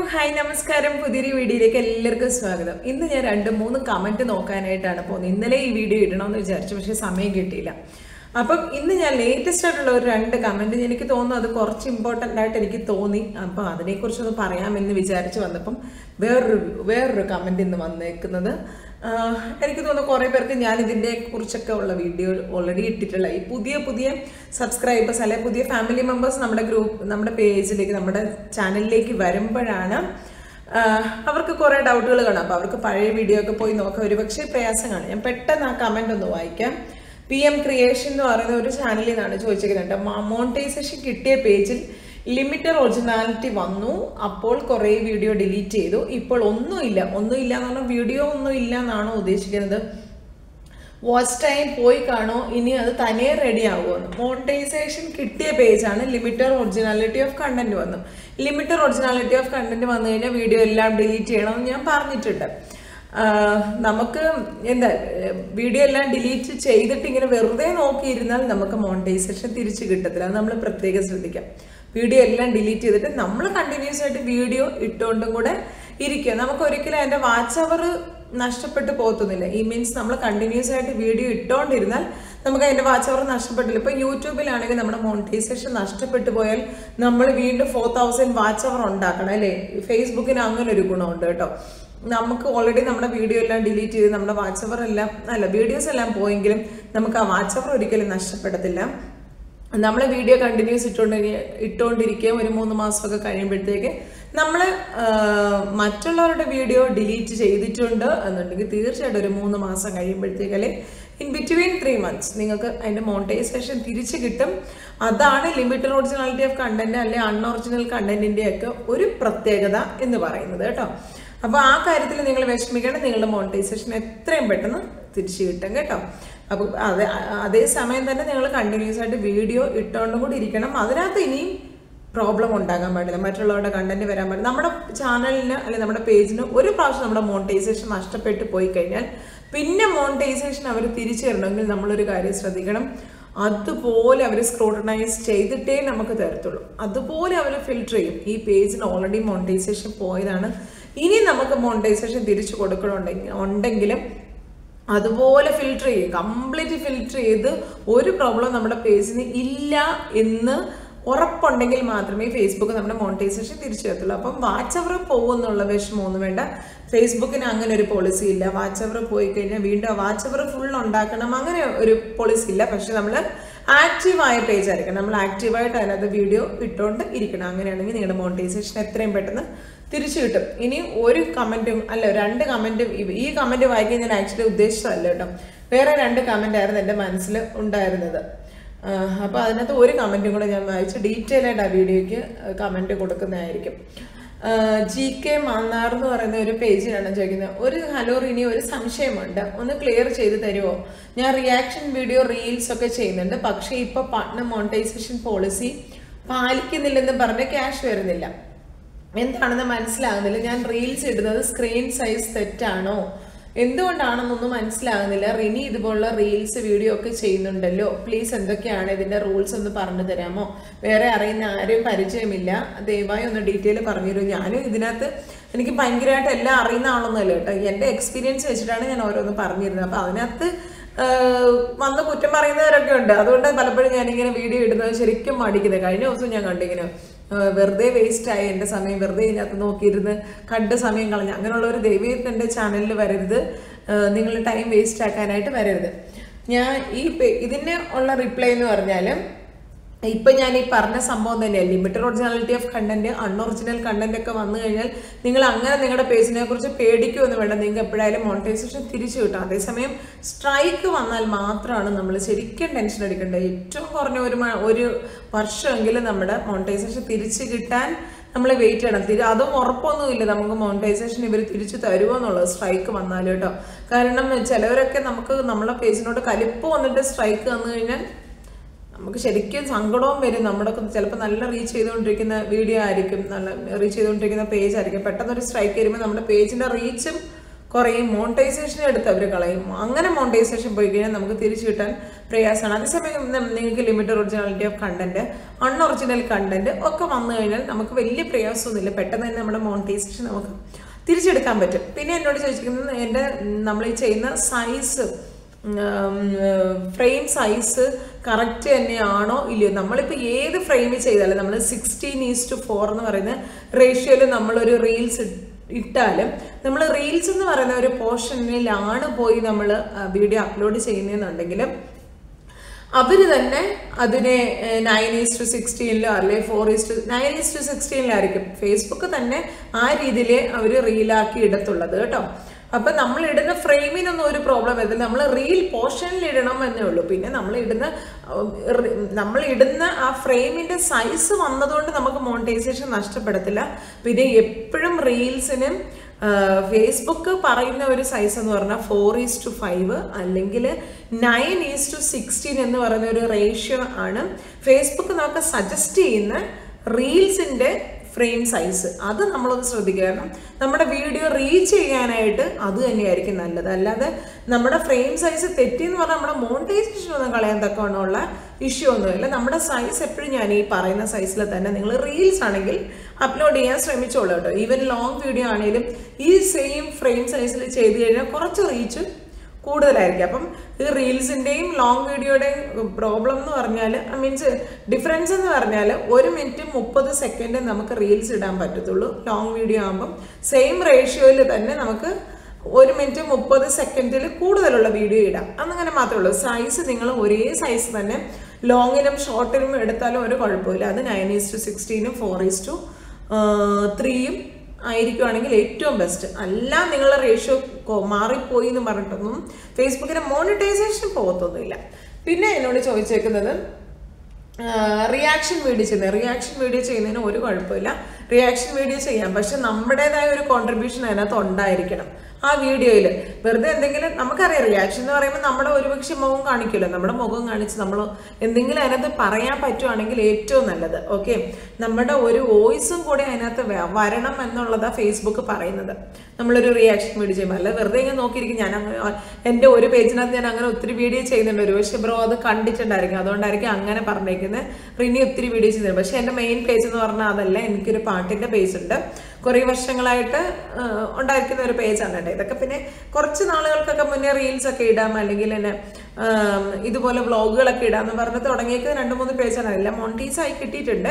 hi നമസ്കാരം പുതിയൊരു വീഡിയോയിലേക്ക് എല്ലാവർക്കും സ്വാഗതം ഇന്ന് ഞാൻ രണ്ട് മൂന്ന് കമന്റ് നോക്കാനായിട്ടാണ് പോകുന്നത് ഇന്നലെ ഈ വീഡിയോ ഇടണമെന്ന് വിചാരിച്ചു പക്ഷേ സമയം കിട്ടിയില്ല അപ്പം ഇന്ന് ഞാൻ ലേറ്റസ്റ്റ് ആയിട്ടുള്ള ഒരു രണ്ട് കമന്റ് എനിക്ക് തോന്നുന്നു അത് കുറച്ച് ഇമ്പോർട്ടൻ്റ് ആയിട്ട് എനിക്ക് തോന്നി അപ്പം അതിനെക്കുറിച്ചൊന്ന് പറയാമെന്ന് വിചാരിച്ച് വന്നപ്പം വേറൊരു വേറൊരു കമന്റ് ഇന്ന് വന്നേക്കുന്നത് ആഹ് എനിക്ക് തോന്നുന്നു കുറേ പേർക്ക് ഞാൻ ഇതിൻ്റെ കുറിച്ചൊക്കെ ഉള്ള വീഡിയോ ഓൾറെഡി ഇട്ടിട്ടുള്ള ഈ പുതിയ പുതിയ സബ്സ്ക്രൈബേഴ്സ് അല്ലെ പുതിയ ഫാമിലി മെമ്പേഴ്സ് നമ്മുടെ ഗ്രൂപ്പ് നമ്മുടെ പേജിലേക്ക് നമ്മുടെ ചാനലിലേക്ക് വരുമ്പോഴാണ് ആഹ് അവർക്ക് കുറേ ഡൗട്ടുകൾ കാണാം അപ്പോൾ അവർക്ക് പഴയ വീഡിയോ ഒക്കെ പോയി നോക്കാം ഒരുപക്ഷെ പ്രയാസം കാണും ഞാൻ പെട്ടെന്ന് ആ കമൻ്റ് ഒന്ന് വായിക്കാം പി എം ക്രിയേഷൻ എന്ന് പറയുന്ന ഒരു ചാനലിൽ നിന്നാണ് ചോദിച്ചിരിക്കുന്നത് മോണിറ്റൈസേഷൻ കിട്ടിയ പേജിൽ ലിമിറ്റഡ് ഒറിജിനാലിറ്റി വന്നു അപ്പോൾ കുറേ വീഡിയോ ഡിലീറ്റ് ചെയ്തു ഇപ്പോൾ ഒന്നുമില്ല ഒന്നുമില്ല എന്ന് പറഞ്ഞാൽ വീഡിയോ ഒന്നും ഇല്ല എന്നാണോ ഉദ്ദേശിക്കുന്നത് വാച്ച് ടൈം പോയി കാണോ ഇനി അത് തനിയെ റെഡി ആകുമെന്ന് മോണിറ്റൈസേഷൻ കിട്ടിയ പേജാണ് ലിമിറ്റഡ് ഒറിജിനാലിറ്റി ഓഫ് കണ്ടന്റ് വന്നു ലിമിറ്റഡ് ഒറിജിനാലിറ്റി ഓഫ് കണ്ടന്റ് വന്നു കഴിഞ്ഞാൽ വീഡിയോ എല്ലാം ഡിലീറ്റ് ചെയ്യണമെന്ന് ഞാൻ പറഞ്ഞിട്ടുണ്ട് ആഹ് നമുക്ക് എന്താ വീഡിയോ എല്ലാം ഡിലീറ്റ് ചെയ്തിട്ട് ഇങ്ങനെ വെറുതെ നോക്കിയിരുന്നാൽ നമുക്ക് മോണിറ്റൈസേഷൻ തിരിച്ചു കിട്ടത്തില്ല അത് നമ്മൾ പ്രത്യേകം ശ്രദ്ധിക്കാം വീഡിയോ എല്ലാം ഡിലീറ്റ് ചെയ്തിട്ട് നമ്മൾ കണ്ടിന്യൂസ് ആയിട്ട് വീഡിയോ ഇട്ടുകൊണ്ടും കൂടെ ഇരിക്കുക നമുക്ക് ഒരിക്കലും അതിൻ്റെ വാച്ച് അവർ നഷ്ടപ്പെട്ടു പോകത്തൊന്നുമില്ല ഈ മീൻസ് നമ്മൾ കണ്ടിന്യൂസ് ആയിട്ട് വീഡിയോ ഇട്ടുകൊണ്ടിരുന്നാൽ നമുക്ക് അതിൻ്റെ വാച്ച് അവർ നഷ്ടപ്പെട്ടില്ല ഇപ്പോൾ യൂട്യൂബിലാണെങ്കിൽ നമ്മുടെ മോണിറ്റൈസേഷൻ നഷ്ടപ്പെട്ടു പോയാൽ നമ്മൾ വീണ്ടും ഫോർ തൗസൻഡ് വാച്ച് അവർ ഉണ്ടാക്കണം അല്ലേ ഫേസ്ബുക്കിന് അങ്ങനെ ഒരു ഗുണമുണ്ട് കേട്ടോ നമുക്ക് ഓൾറെഡി നമ്മുടെ വീഡിയോ എല്ലാം ഡിലീറ്റ് ചെയ്ത് നമ്മുടെ വാച്ച് അവർ എല്ലാം അല്ല വീഡിയോസ് എല്ലാം പോയെങ്കിലും നമുക്ക് ആ വാച്ച് അവർ ഒരിക്കലും നഷ്ടപ്പെടത്തില്ല നമ്മൾ വീഡിയോ കണ്ടിന്യൂസ് ഇട്ടുകൊണ്ട് ഇട്ടുകൊണ്ടിരിക്കുക ഒരു മൂന്ന് മാസമൊക്കെ കഴിയുമ്പോഴത്തേക്ക് നമ്മൾ മറ്റുള്ളവരുടെ വീഡിയോ ഡിലീറ്റ് ചെയ്തിട്ടുണ്ട് എന്നുണ്ടെങ്കിൽ തീർച്ചയായിട്ടും ഒരു മൂന്ന് മാസം കഴിയുമ്പോഴത്തേക്ക് അല്ലെ ഇൻ ബിറ്റ്വീൻ ത്രീ മന്ത്സ് നിങ്ങൾക്ക് അതിൻ്റെ മോണിറ്റൈസേഷൻ തിരിച്ച് കിട്ടും അതാണ് ലിമിറ്റഡ് ഒറിജിനാലിറ്റി ഓഫ് കണ്ടന്റ് അല്ലെ അൺഒറിജിനൽ കണ്ടന്റിൻ്റെ ഒക്കെ ഒരു പ്രത്യേകത എന്ന് പറയുന്നത് കേട്ടോ അപ്പോൾ ആ കാര്യത്തിൽ നിങ്ങൾ വിഷമിക്കണം നിങ്ങളുടെ മോണിറ്റൈസേഷൻ എത്രയും പെട്ടെന്ന് തിരിച്ചു കിട്ടും കേട്ടോ അപ്പോൾ അതേ അതേ സമയം തന്നെ നിങ്ങൾ കണ്ടിന്യൂസ് ആയിട്ട് വീഡിയോ ഇട്ടുകൊണ്ടും കൂടി ഇരിക്കണം അതിനകത്ത് ഇനിയും പ്രോബ്ലം ഉണ്ടാകാൻ പാടില്ല മറ്റുള്ളവരുടെ കണ്ടന്റ് വരാൻ പാടില്ല നമ്മുടെ ചാനലിന് അല്ലെങ്കിൽ നമ്മുടെ പേജിന് ഒരു പ്രാവശ്യം നമ്മുടെ മോണിറ്റൈസേഷൻ നഷ്ടപ്പെട്ടു പോയി കഴിഞ്ഞാൽ പിന്നെ മോണിറ്റൈസേഷൻ അവർ തിരിച്ചു തരണമെങ്കിൽ നമ്മളൊരു കാര്യം ശ്രദ്ധിക്കണം അതുപോലെ അവർ സ്ക്രൂട്ടനൈസ് ചെയ്തിട്ടേ നമുക്ക് തരത്തുള്ളൂ അതുപോലെ അവർ ഫിൽട്ടർ ചെയ്യും ഈ പേജിന് ഓൾറെഡി മോണിറ്റൈസേഷൻ പോയതാണ് ഇനി നമുക്ക് മോണിറ്റൈസേഷൻ തിരിച്ചു കൊടുക്കണമെങ്കിൽ ഉണ്ടെങ്കിലും അതുപോലെ ഫിൽട്ടർ ചെയ്യും കംപ്ലീറ്റ് ഫിൽട്ടർ ചെയ്ത് ഒരു പ്രോബ്ലം നമ്മുടെ പേജിന് ഇല്ല എന്ന് ഉറപ്പുണ്ടെങ്കിൽ മാത്രമേ ഫേസ്ബുക്ക് നമ്മുടെ മോണിറ്റൈസേഷൻ തിരിച്ചു തരത്തുള്ളൂ അപ്പം വാച്ച് അവർ പോകുമെന്നുള്ള വിഷമമൊന്നും വേണ്ട ഫേസ്ബുക്കിന് അങ്ങനെ ഒരു പോളിസി ഇല്ല വാച്ച് അവർ പോയി കഴിഞ്ഞാൽ വീണ്ടും വാച്ച് അവർ ഫുൾ ഉണ്ടാക്കണം അങ്ങനെ ഒരു പോളിസി ഇല്ല പക്ഷെ നമ്മൾ ആക്റ്റീവായ പേജ് ആയിരിക്കണം നമ്മൾ ആക്റ്റീവായിട്ട് അതിനകത്ത് വീഡിയോ ഇട്ടുകൊണ്ട് ഇരിക്കണം അങ്ങനെയാണെങ്കിൽ നിങ്ങളുടെ മോണിറ്റൈസേഷൻ എത്രയും പെട്ടെന്ന് തിരിച്ചു കിട്ടും ഇനി ഒരു കമൻറ്റും അല്ല രണ്ട് കമൻറ്റും ഈ കമൻറ്റ് വായിക്കാൻ ഞാൻ ആക്ച്വലി ഉദ്ദേശിച്ചതല്ല കേട്ടോ വേറെ രണ്ട് കമൻ്റ് ആയിരുന്നു എൻ്റെ മനസ്സിൽ ഉണ്ടായിരുന്നത് അപ്പോൾ അതിനകത്ത് ഒരു കമൻറ്റും കൂടെ ഞാൻ വായിച്ച് ഡീറ്റെയിൽ ആയിട്ട് ആ വീഡിയോയ്ക്ക് കമൻറ്റ് കൊടുക്കുന്നതായിരിക്കും ജി കെ മാന്നാർ എന്ന് പറയുന്ന ഒരു പേജിലാണ് ചോദിക്കുന്നത് ഒരു ഹലോ റിനി ഒരു സംശയമുണ്ട് ഒന്ന് ക്ലിയർ ചെയ്ത് തരുമോ ഞാൻ റിയാക്ഷൻ വീഡിയോ റീൽസ് ഒക്കെ ചെയ്യുന്നുണ്ട് പക്ഷേ ഇപ്പോൾ പാർട്ട്ണർ മോണിറ്റൈസേഷൻ പോളിസി പാലിക്കുന്നില്ലെന്ന് പറഞ്ഞ് ക്യാഷ് വരുന്നില്ല എന്താണെന്ന് മനസ്സിലാകുന്നില്ല ഞാൻ റീൽസ് ഇടുന്നത് സ്ക്രീൻ സൈസ് തെറ്റാണോ എന്തുകൊണ്ടാണെന്നൊന്നും മനസ്സിലാകുന്നില്ല റിനി ഇതുപോലുള്ള റീൽസ് വീഡിയോ ഒക്കെ ചെയ്യുന്നുണ്ടല്ലോ പ്ലീസ് എന്തൊക്കെയാണ് ഇതിന്റെ റൂൾസ് ഒന്ന് പറഞ്ഞു തരാമോ വേറെ അറിയുന്ന ആരും പരിചയമില്ല ദയവായി ഒന്ന് ഡീറ്റെയിൽ പറഞ്ഞു തരൂ ഞാനും ഇതിനകത്ത് എനിക്ക് ഭയങ്കരമായിട്ട് എല്ലാം അറിയുന്ന ആളൊന്നുമല്ല കേട്ടോ എൻ്റെ എക്സ്പീരിയൻസ് വെച്ചിട്ടാണ് ഞാൻ ഓരോന്ന് പറഞ്ഞിരുന്നത് അപ്പോൾ അതിനകത്ത് വന്ന് കുറ്റം പറയുന്നവരൊക്കെ ഉണ്ട് അതുകൊണ്ട് പലപ്പോഴും ഞാനിങ്ങനെ വീഡിയോ ഇടുന്നത് ശരിക്കും മടിക്കുന്നത് കഴിഞ്ഞ ദിവസം ഞാൻ കണ്ടിങ്ങനെ വെറുതെ വേസ്റ്റ് ആയി എൻ്റെ സമയം വെറുതെ ഇതിനകത്ത് നോക്കിയിരുന്ന് കണ്ട് സമയം കളഞ്ഞ് അങ്ങനെയുള്ള ഒരു ദൈവം എൻ്റെ ചാനലിൽ വരരുത് നിങ്ങൾ ടൈം വേസ്റ്റ് ആക്കാനായിട്ട് വരരുത് ഞാൻ ഈ ഇതിന് ഉള്ള റിപ്ലൈ എന്ന് പറഞ്ഞാൽ ഇപ്പം ഞാൻ ഈ പറഞ്ഞ സംഭവം തന്നെയാണ് limited originality of content unoriginal content ഒക്കെ വന്നു കഴിഞ്ഞാൽ നിങ്ങൾ അങ്ങനെ നിങ്ങളുടെ പേജിനെ കുറിച്ച് പേടിക്കുമെന്ന് വേണ്ട നിങ്ങൾക്ക് എപ്പോഴായാലും മോണിറ്റൈസേഷൻ തിരിച്ചു കിട്ടും അതേസമയം സ്ട്രൈക്ക് വന്നാൽ മാത്രമാണ് നമ്മൾ ശരിക്കും ടെൻഷൻ അടിക്കേണ്ടത് ഏറ്റവും കുറഞ്ഞ ഒരു ഒരു വർഷമെങ്കിലും നമ്മുടെ മോണിറ്റൈസേഷൻ തിരിച്ചു കിട്ടാൻ നമ്മൾ വെയിറ്റ് ചെയ്യണം തിരി അതും ഉറപ്പൊന്നുമില്ല നമുക്ക് മോണിറ്റൈസേഷൻ ഇവർ തിരിച്ചു തരുമോ എന്നുള്ളത് സ്ട്രൈക്ക് വന്നാൽ കേട്ടോ കാരണം ചിലവരൊക്കെ നമുക്ക് നമ്മളെ പേജിനോട് കലിപ്പ് വന്നിട്ട് സ്ട്രൈക്ക് വന്നു കഴിഞ്ഞാൽ നമുക്ക് ശരിക്കും സങ്കടവും വരും നമ്മുടെ ചിലപ്പോൾ നല്ല റീച്ച് ചെയ്തുകൊണ്ടിരിക്കുന്ന വീഡിയോ ആയിരിക്കും നല്ല റീച്ച് ചെയ്തുകൊണ്ടിരിക്കുന്ന പേജ് ആയിരിക്കും പെട്ടെന്ന് ഒരു സ്ട്രൈക്ക് വരുമ്പോൾ നമ്മുടെ പേജിൻ്റെ റീച്ചും കുറയും മോണിറ്റൈസേഷൻ എടുത്ത് അവർ കളയും അങ്ങനെ മോണിറ്റൈസേഷൻ പോയി കഴിഞ്ഞാൽ നമുക്ക് തിരിച്ചു കിട്ടാൻ പ്രയാസമാണ് അതേസമയം നം- നിങ്ങൾക്ക് limited originality of content unoriginal content ഒക്കെ വന്നു കഴിഞ്ഞാൽ നമുക്ക് വലിയ പ്രയാസമൊന്നുമില്ല പെട്ടെന്ന് തന്നെ നമ്മുടെ മോണിറ്റൈസേഷൻ നമുക്ക് തിരിച്ചെടുക്കാൻ പറ്റും പിന്നെ എന്നോട് ചോദിച്ചിരിക്കുന്നത് എൻ്റെ നമ്മൾ ഈ ചെയ്യുന്ന സൈസ് ഫ്രെയിം സൈസ് കറക്റ്റ് തന്നെയാണോ ഇല്ലയോ നമ്മളിപ്പോൾ ഏത് ഫ്രെയിം ചെയ്താലും നമ്മൾ സിക്സ്റ്റീൻ ഈസ് ടു ഫോർ എന്ന് പറയുന്ന റേഷ്യോയിൽ നമ്മളൊരു റീൽസ് ഇട്ടാലും നമ്മൾ റീൽസ് എന്ന് പറയുന്ന ഒരു പോർഷനിലാണ് പോയി നമ്മൾ വീഡിയോ അപ്ലോഡ് ചെയ്യുന്നതെന്നുണ്ടെങ്കിൽ അവർ തന്നെ അതിനെ നയൻ ഈസ് ടു സിക്സ്റ്റീനിലോ അല്ലെങ്കിൽ four is to nine is to സിക്സ്റ്റീനിലായിരിക്കും ഫേസ്ബുക്ക് തന്നെ ആ രീതിയിൽ അവർ റീലാക്കി ഇടത്തുള്ളത് കേട്ടോ അപ്പം നമ്മൾ ഇടുന്ന ഫ്രെയിമിനൊന്നും ഒരു പ്രോബ്ലം വരത്തില്ല നമ്മൾ റീൽ പോർഷനിൽ ഇടണം എന്നേ ഉള്ളൂ പിന്നെ നമ്മൾ ഇടുന്ന ഉം, റി- നമ്മൾ ഇടുന്ന ആ ഫ്രെയിമിന്റെ സൈസ് വന്നതുകൊണ്ട് നമുക്ക് മോണിറ്റൈസേഷൻ നഷ്ടപ്പെടത്തില്ല പിന്നെ എപ്പോഴും റീൽസിനും ഫേസ്ബുക്ക് പറയുന്ന ഒരു സൈസ് എന്ന് പറഞ്ഞാൽ ഫോർ ഈസ് ടു ഫൈവ് അല്ലെങ്കിൽ നയൻ ഈസ് ടു സിക്സ്റ്റീൻ എന്ന് പറയുന്ന ഒരു റേഷ്യോ ആണ് ഫേസ്ബുക്ക് നമുക്ക് സജസ്റ്റ് ചെയ്യുന്ന റീൽസിന്റെ ഫ്രെയിം സൈസ് അത് നമ്മളൊന്ന് ശ്രദ്ധിക്കുക കാരണം നമ്മുടെ വീഡിയോ റീച്ച് ചെയ്യാനായിട്ട് അത് തന്നെയായിരിക്കും നല്ലത് അല്ലാതെ നമ്മുടെ ഫ്രെയിം സൈസ് തെറ്റി എന്ന് പറഞ്ഞാൽ നമ്മുടെ മോണിറ്റൈസേഷൻ ഒന്നും കളയാൻ തക്കവണ്ണമുള്ള ഇഷ്യൂ ഒന്നുമില്ല നമ്മുടെ സൈസ് എപ്പോഴും ഞാൻ ഈ പറയുന്ന സൈസിൽ തന്നെ നിങ്ങൾ റീൽസ് ആണെങ്കിൽ അപ്ലോഡ് ചെയ്യാൻ ശ്രമിച്ചോളൂ കേട്ടോ ഈവൻ ലോങ് വീഡിയോ ആണെങ്കിലും ഈ സെയിം ഫ്രെയിം സൈസിൽ ചെയ്ത് കഴിഞ്ഞാൽ കുറച്ച് റീച്ച് കൂടുതലായിരിക്കും അപ്പം ഈ റീൽസിൻ്റെയും ലോങ് വീഡിയോയുടെയും പ്രോബ്ലം എന്ന് പറഞ്ഞാൽ മീൻസ് ഡിഫറൻസ് എന്ന് പറഞ്ഞാൽ ഒരു മിനിറ്റ് മുപ്പത് സെക്കൻഡ് നമുക്ക് റീൽസ് ഇടാൻ പറ്റത്തുള്ളൂ ലോങ് വീഡിയോ ആകുമ്പം സെയിം റേഷ്യോയിൽ തന്നെ നമുക്ക് ഒരു മിനിറ്റ് മുപ്പത് സെക്കൻഡിൽ കൂടുതലുള്ള വീഡിയോ ഇടാം അന്നങ്ങനെ മാത്രമേ ഉള്ളൂ സൈസ് നിങ്ങൾ ഒരേ സൈസ് തന്നെ ലോങ്ങിനും ഷോർട്ടിനും എടുത്താലും ഒരു കുഴപ്പമില്ല അത് നയൻ ഈസ് ടു സിക്സ്റ്റീനും ഫോർ ഈസ് ടു ത്രീയും ആയിരിക്കുവാണെങ്കിൽ ഏറ്റവും ബെസ്റ്റ് അല്ല നിങ്ങളുടെ റേഷ്യോ മാറിപ്പോയി എന്ന് പറഞ്ഞിട്ടൊന്നും ഫേസ്ബുക്കിന് മോണിറ്റൈസേഷൻ പോകത്തൊന്നുമില്ല പിന്നെ എന്നോട് ചോദിച്ചേക്കുന്നത് റിയാക്ഷൻ വീഡിയോ ചെയ്യുന്നത് റിയാക്ഷൻ വീഡിയോ ചെയ്യുന്നതിന് ഒരു കുഴപ്പമില്ല റിയാക്ഷൻ വീഡിയോ ചെയ്യാം പക്ഷെ നമ്മുടേതായ ഒരു കോൺട്രിബ്യൂഷൻ അതിനകത്ത് ഉണ്ടായിരിക്കണം ആ വീഡിയോയിൽ വെറുതെ എന്തെങ്കിലും നമുക്കറിയാം റിയാക്ഷൻ എന്ന് പറയുമ്പോൾ നമ്മുടെ ഒരുപക്ഷെ മുഖം കാണിക്കുമല്ലോ നമ്മുടെ മുഖം കാണിച്ച് നമ്മൾ എന്തെങ്കിലും അതിനകത്ത് പറയാൻ പറ്റുവാണെങ്കിൽ ഏറ്റവും നല്ലത് ഓക്കെ നമ്മുടെ ഒരു വോയിസും കൂടെ അതിനകത്ത് വ- വരണം എന്നുള്ളതാണ് ഫേസ്ബുക്ക് പറയുന്നത് നമ്മളൊരു റിയാക്ഷൻ വീഡിയോ ചെയ്യുമ്പോൾ അല്ല വെറുതെ ഇങ്ങനെ നോക്കിയിരിക്കും ഞാൻ അങ്ങനെ എൻ്റെ ഒരു പേജിനകത്ത് ഞാൻ അങ്ങനെ ഒത്തിരി വീഡിയോ ചെയ്യുന്നുണ്ട് ഒരു പക്ഷേ ബ്രോ അത് കണ്ടിട്ടുണ്ടായിരിക്കും അതുകൊണ്ടായിരിക്കും അങ്ങനെ പറഞ്ഞേക്കുന്നത് റിനി ഒത്തിരി വീഡിയോ ചെയ്യുന്നുണ്ട് പക്ഷേ എൻ്റെ മെയിൻ പേജ് എന്ന് പറഞ്ഞാൽ അതല്ല എനിക്കൊരു പാട്ടിൻ്റെ പേജ് ഉണ്ട് കുറേ വർഷങ്ങളായിട്ട് ആ, ഉണ്ടായിരിക്കുന്ന ഒരു പേജാണ് കേട്ടോ ഇതൊക്കെ പിന്നെ കുറച്ച് നാളുകൾക്കൊക്കെ മുന്നേ റീൽസ് ഒക്കെ ഇടാം അല്ലെങ്കിൽ എന്നെ ആം, ഇതുപോലെ വ്ളോഗുകളൊക്കെ ഇടാന്ന് പറഞ്ഞ് തുടങ്ങിയത് രണ്ട് മൂന്ന് പേജാണ് എല്ലാം മോണ്ടീസ് ആയി കിട്ടിയിട്ടുണ്ട്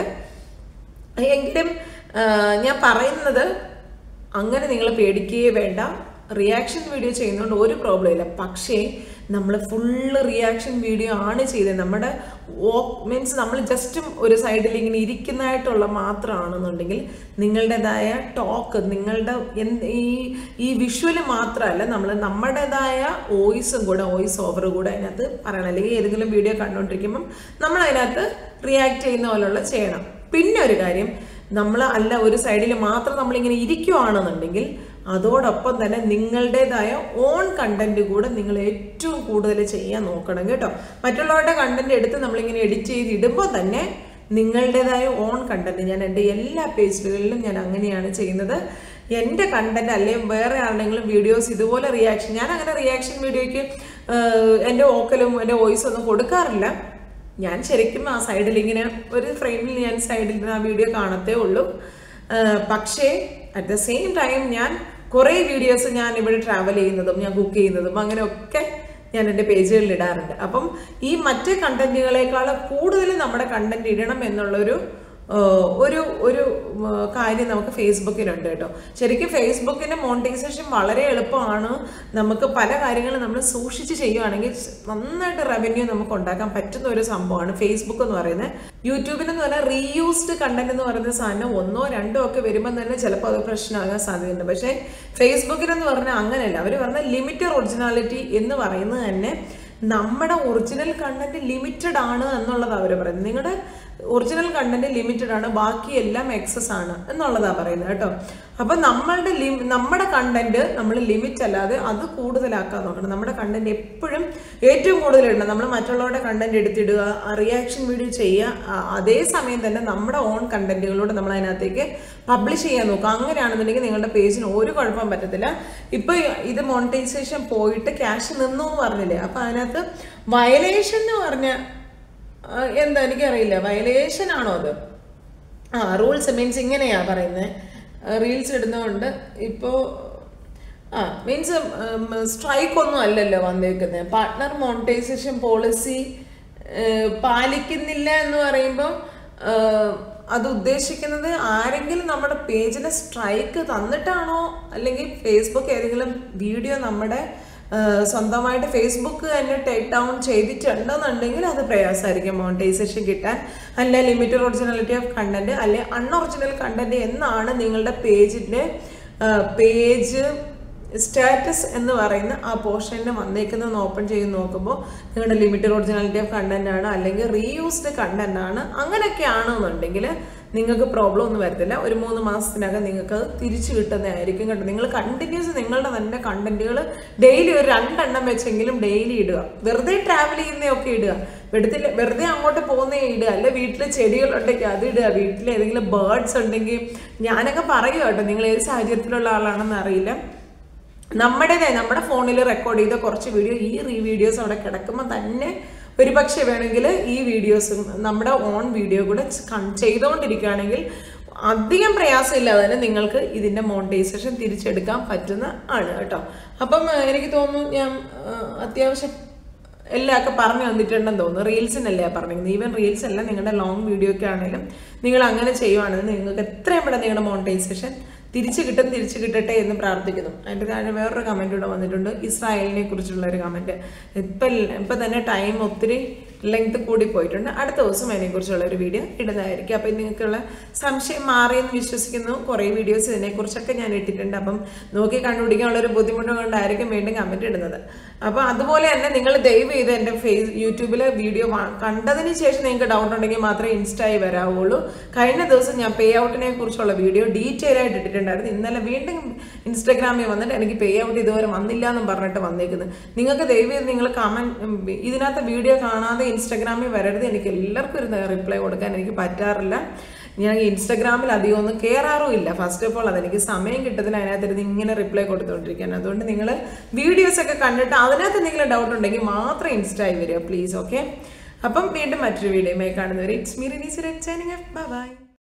എങ്കിലും ആ, ഞാൻ പറയുന്നത് അങ്ങനെ നിങ്ങൾ പേടിക്കുകയേ വേണ്ട റിയാക്ഷൻ വീഡിയോ ചെയ്യുന്നതുകൊണ്ട് ഒരു പ്രോബ്ലം ഇല്ല പക്ഷേ നമ്മൾ ഫുള്ള് റിയാക്ഷൻ വീഡിയോ ആണ് ചെയ്തത് നമ്മുടെ മീൻസ് നമ്മൾ ജസ്റ്റ് ഒരു സൈഡിൽ ഇങ്ങനെ ഇരിക്കുന്നതായിട്ടുള്ള മാത്രമാണെന്നുണ്ടെങ്കിൽ നിങ്ങളുടേതായ ടോക്ക് നിങ്ങളുടെ എന്ത് ഈ ഈ വിഷ്വല് മാത്രമല്ല നമ്മൾ നമ്മുടേതായ വോയിസും കൂടെ വോയിസ് ഓവർ കൂടെ അതിനകത്ത് പറയണം അല്ലെങ്കിൽ ഏതെങ്കിലും വീഡിയോ കണ്ടുകൊണ്ടിരിക്കുമ്പം നമ്മൾ അതിനകത്ത് റിയാക്ട് ചെയ്യുന്ന പോലുള്ള ചെയ്യണം പിന്നെ ഒരു കാര്യം നമ്മൾ അല്ല ഒരു സൈഡിൽ മാത്രം നമ്മളിങ്ങനെ ഇരിക്കുവാണെന്നുണ്ടെങ്കിൽ അതോടൊപ്പം തന്നെ നിങ്ങളുടേതായ ഓൺ കണ്ടന്റ് കൂടെ നിങ്ങൾ ഏറ്റവും കൂടുതൽ ചെയ്യാൻ നോക്കണം കേട്ടോ മറ്റുള്ളവരുടെ കണ്ടന്റ് എടുത്ത് നമ്മളിങ്ങനെ എഡിറ്റ് ചെയ്ത് ഇടുമ്പോൾ തന്നെ നിങ്ങളുടേതായ ഓൺ കണ്ടന്റ് ഞാൻ എൻ്റെ എല്ലാ പേജുകളിലും ഞാൻ അങ്ങനെയാണ് ചെയ്യുന്നത് എൻ്റെ കണ്ടന്റ് അല്ലെങ്കിൽ വേറെ ആരുടെങ്കിലും വീഡിയോസ് ഇതുപോലെ റിയാക്ഷൻ ഞാൻ അങ്ങനെ റിയാക്ഷൻ വീഡിയോയ്ക്ക് എൻ്റെ ഓക്കലും എൻ്റെ വോയിസ് ഒന്നും കൊടുക്കാറില്ല ഞാൻ ശരിക്കും ആ സൈഡിൽ ഇങ്ങനെ ഒരു ഫ്രെയിമിൽ ഞാൻ സൈഡിൽ ആ വീഡിയോ കാണത്തേ ഉള്ളൂ ആ, പക്ഷേ അറ്റ് ദ സെയിം ടൈം ഞാൻ കുറേ വീഡിയോസ് ഞാൻ ഇവിടെ ട്രാവൽ ചെയ്യുന്നതും ഞാൻ കുക്ക് ചെയ്യുന്നതും അങ്ങനെയൊക്കെ ഞാൻ എൻ്റെ പേജുകളിൽ ഇടാറുണ്ട് അപ്പം ഈ മറ്റ് കണ്ടന്റുകളെക്കാൾ കൂടുതൽ നമ്മുടെ കണ്ടന്റ് ഇടണം എന്നുള്ളൊരു ആ, ഒരു ഒരു ആ, കാര്യം നമുക്ക് ഫേസ്ബുക്കിലുണ്ട് കേട്ടോ ശരിക്കും ഫേസ്ബുക്കിന്റെ മോണിറ്റൈസേഷൻ വളരെ എളുപ്പമാണ് നമുക്ക് പല കാര്യങ്ങളും നമ്മൾ സൂക്ഷിച്ച് ചെയ്യുവാണെങ്കിൽ നന്നായിട്ട് റവന്യൂ നമുക്ക് ഉണ്ടാക്കാൻ പറ്റുന്ന ഒരു സംഭവമാണ് ഫേസ്ബുക്ക് എന്ന് പറയുന്നത് യൂട്യൂബിന് എന്ന് പറഞ്ഞാൽ റീയൂസ്ഡ് കണ്ടന്റ് എന്ന് പറയുന്ന സാധനം ഒന്നോ രണ്ടോ ഒക്കെ വരുമ്പോൾ തന്നെ ചിലപ്പോൾ അത് പ്രശ്നമാകാൻ സാധ്യതയുണ്ട് പക്ഷേ ഫേസ്ബുക്കിനെന്ന് പറഞ്ഞാൽ അങ്ങനെയല്ല അവർ പറഞ്ഞ ലിമിറ്റഡ് ഒറിജിനാലിറ്റി എന്ന് പറയുന്നത് തന്നെ നമ്മുടെ ഒറിജിനൽ കണ്ടന്റ് ലിമിറ്റഡ് ആണ് എന്നുള്ളത് അവർ പറയുന്നത് നിങ്ങളുടെ ഒറിജിനൽ കണ്ടന്റ് ലിമിറ്റഡ് ആണ് ബാക്കി എല്ലാം എക്സസ് ആണ് എന്നുള്ളതാ പറയുന്നത് കേട്ടോ അപ്പൊ നമ്മളുടെ ലിം- നമ്മുടെ കണ്ടന്റ് നമ്മൾ ലിമിറ്റ് അല്ലാതെ അത് കൂടുതലാക്കാൻ നോക്കണം നമ്മുടെ കണ്ടന്റ് എപ്പോഴും ഏറ്റവും കൂടുതൽ ഇടണം നമ്മൾ മറ്റുള്ളവരുടെ കണ്ടന്റ് എടുത്തിടുക റിയാക്ഷൻ വീഡിയോ ചെയ്യുക ആ, അതേ സമയം തന്നെ നമ്മുടെ ഓൺ കണ്ടന്റുകളോട് നമ്മൾ അതിനകത്തേക്ക് പബ്ലിഷ് ചെയ്യാൻ നോക്കുക അങ്ങനെയാണെന്നുണ്ടെങ്കിൽ നിങ്ങളുടെ പേജിന് ഒരു കുഴപ്പം പറ്റത്തില്ല ഇപ്പൊ ഇത് മോണിറ്റൈസേഷൻ പോയിട്ട് ക്യാഷ് നിന്നു എന്ന് പറഞ്ഞില്ലേ അപ്പൊ അതിനകത്ത് വയലേഷൻ എന്ന് പറഞ്ഞ ആ, എന്താ എനിക്കറിയില്ല വയലേഷൻ ആണോ അത് ആ റൂൾസ് മീൻസ് ഇങ്ങനെയാ പറയുന്നത് റീൽസ് ഇടുന്നതുകൊണ്ട് ഇപ്പോൾ ആ മീൻസ് സ്ട്രൈക്ക് ഒന്നും അല്ലല്ലോ വന്നേക്കുന്നത് പാർട്ട്ണർ മോണിറ്റൈസേഷൻ പോളിസി പാലിക്കുന്നില്ല എന്ന് പറയുമ്പോൾ അത് ഉദ്ദേശിക്കുന്നത് ആരെങ്കിലും നമ്മുടെ പേജിന് സ്ട്രൈക്ക് തന്നിട്ടാണോ അല്ലെങ്കിൽ ഫേസ്ബുക്ക് ഏതെങ്കിലും വീഡിയോ നമ്മുടെ ആ, സ്വന്തമായിട്ട് ഫേസ്ബുക്ക് തന്നെ ടേക്ക് ഡൗൺ ചെയ്തിട്ടുണ്ടെന്നുണ്ടെങ്കിൽ അത് പ്രയാസമായിരിക്കും മോണിറ്റൈസേഷൻ കിട്ടാൻ അല്ല ലിമിറ്റഡ് ഒറിജിനാലിറ്റി ഓഫ് കണ്ടന്റ് അല്ലെ അൺഒറിജിനൽ കണ്ടന്റ് എന്നാണ് നിങ്ങളുടെ പേജിന്റെ പേജ് സ്റ്റാറ്റസ് എന്ന് പറയുന്ന ആ പോർഷനിൽ വന്നേക്കുന്നത് ഓപ്പൺ ചെയ്ത് നോക്കുമ്പോൾ നിങ്ങളുടെ ലിമിറ്റഡ് ഒറിജിനാലിറ്റി ഓഫ് കണ്ടന്റ് ആണ് അല്ലെങ്കിൽ റീയൂസ്ഡ് കണ്ടന്റ് ആണ് അങ്ങനെയൊക്കെ ആണെന്നുണ്ടെങ്കിൽ നിങ്ങൾക്ക് പ്രോബ്ലം ഒന്നും വരത്തില്ല ഒരു മൂന്ന് മാസത്തിനകം നിങ്ങൾക്ക് അത് തിരിച്ചു കിട്ടുന്നതായിരിക്കും കേട്ടോ നിങ്ങൾ കണ്ടിന്യൂസ് നിങ്ങളുടെ തന്നെ കണ്ടന്റുകൾ ഡെയിലി ഒരു രണ്ടെണ്ണം വെച്ചെങ്കിലും ഡെയിലി ഇടുക വെറുതെ ട്രാവൽ ചെയ്യുന്നതൊക്കെ ഇടുക വെറുതെ വെറുതെ അങ്ങോട്ട് പോകുന്നേ ഇടുക അല്ലെ വീട്ടിൽ ചെടികളുണ്ടെങ്കിൽ അത് ഇടുക വീട്ടിൽ ഏതെങ്കിലും ബേർഡ്സ് ഉണ്ടെങ്കിൽ ഞാനൊക്കെ പറയുക കേട്ടോ നിങ്ങൾ ഏത് സാഹചര്യത്തിലുള്ള ആളാണെന്ന് അറിയില്ല നമ്മുടേതായ നമ്മുടെ ഫോണിൽ റെക്കോർഡ് ചെയ്ത കുറച്ച് വീഡിയോ ഈ റീ വീഡിയോസ് അവിടെ കിടക്കുമ്പോൾ തന്നെ ഒരു പക്ഷേ വേണമെങ്കിൽ ഈ വീഡിയോസും നമ്മുടെ ഓൺ വീഡിയോ കൂടെ കൺ- ചെയ്തുകൊണ്ടിരിക്കുകയാണെങ്കിൽ അധികം പ്രയാസമില്ലാതെ തന്നെ നിങ്ങൾക്ക് ഇതിൻ്റെ മോണിറ്റൈസേഷൻ തിരിച്ചെടുക്കാൻ പറ്റുന്ന ആണ് കേട്ടോ അപ്പം ആ, എനിക്ക് തോന്നുന്നു ഞാൻ ആ, അത്യാവശ്യം എല്ലാം ഒക്കെ പറഞ്ഞു തന്നിട്ടുണ്ടെന്ന് തോന്നുന്നു റീൽസിനല്ലേ പറഞ്ഞിരുന്നത് ഈവൻ റീൽസ് അല്ല നിങ്ങളുടെ ലോങ് വീഡിയോ ഒക്കെ ആണെങ്കിലും നിങ്ങൾ അങ്ങനെ ചെയ്യുവാണെങ്കിൽ നിങ്ങൾക്ക് എത്രയും പെട്ടെന്ന് നിങ്ങളുടെ മോണിറ്റൈസേഷൻ തിരിച്ചു കിട്ടും തിരിച്ചു കിട്ടട്ടെ എന്ന് പ്രാർത്ഥിക്കുന്നു അതിൻ്റെ താഴെ വേറൊരു കമൻറ്റ് ഇവിടെ വന്നിട്ടുണ്ട് ഇസ്രായേലിനെ കുറിച്ചുള്ള ഒരു കമൻറ്റ് ഇപ്പം ഇപ്പം തന്നെ ടൈം ഒത്തിരി ലെങ്ത് കൂടി പോയിട്ടുണ്ട് അടുത്ത ദിവസം അതിനെക്കുറിച്ചുള്ള ഒരു വീഡിയോ ഇടുന്നതായിരിക്കും അപ്പം നിങ്ങൾക്കുള്ള സംശയം മാറിയെന്ന് വിശ്വസിക്കുന്നു കുറേ വീഡിയോസ് ഇതിനെക്കുറിച്ചൊക്കെ ഞാൻ ഇട്ടിട്ടുണ്ട് അപ്പം നോക്കി കണ്ടുപിടിക്കാനുള്ള ഒരു ബുദ്ധിമുട്ട് കൊണ്ടായിരിക്കും വീണ്ടും കമൻറ്റ് ഇടുന്നത് അപ്പോൾ അതുപോലെ തന്നെ നിങ്ങൾ ദയവ് ചെയ്ത് എൻ്റെ ഫേസ് യൂട്യൂബിലെ വീഡിയോ കണ്ടതിന് ശേഷം നിങ്ങൾക്ക് ഡൗട്ട് ഉണ്ടെങ്കിൽ മാത്രമേ ഇൻസ്റ്റായി വരാവുള്ളൂ കഴിഞ്ഞ ദിവസം ഞാൻ പേ ഔട്ടിനെ കുറിച്ചുള്ള വീഡിയോ ഡീറ്റെയിൽ ആയിട്ട് ഇട്ടിട്ടുണ്ടായിരുന്നു ഇന്നലെ വീണ്ടും ഇൻസ്റ്റാഗ്രാമിൽ വന്നിട്ട് എനിക്ക് പേ ഔട്ട് ഇതുവരെ വന്നില്ല എന്നും പറഞ്ഞിട്ട് വന്നേക്കുന്നത് നിങ്ങൾക്ക് ദയവ് ചെയ്ത് നിങ്ങൾ കമൻറ്റ് ഇതിനകത്ത് വീഡിയോ കാണാതെ ഇൻസ്റ്റാഗ്രാമിൽ വരരുത് എനിക്ക് എല്ലാവർക്കും ഒരു റിപ്ലൈ കൊടുക്കാൻ എനിക്ക് പറ്റാറില്ല ഞാൻ ഇൻസ്റ്റാഗ്രാമിൽ അധികം ഒന്നും കയറാറും ഇല്ല ഫസ്റ്റ് ഓഫ് ഓൾ അതെനിക്ക് സമയം കിട്ടത്തില്ല അതിനകത്തിരുന്ന് ഇങ്ങനെ റിപ്ലൈ കൊടുത്തുകൊണ്ടിരിക്കാൻ അതുകൊണ്ട് നിങ്ങൾ വീഡിയോസ് ഒക്കെ കണ്ടിട്ട് അതിനകത്ത് എന്തെങ്കിലും ഡൗട്ട് ഉണ്ടെങ്കിൽ മാത്രം ഇൻസ്റ്റായി വരിക പ്ലീസ് ഓക്കെ അപ്പം വീണ്ടും മറ്റൊരു വീഡിയോയുമായി കാണുന്നവരെ ഇറ്റ്സ് മീ റിനീസ് ബൈ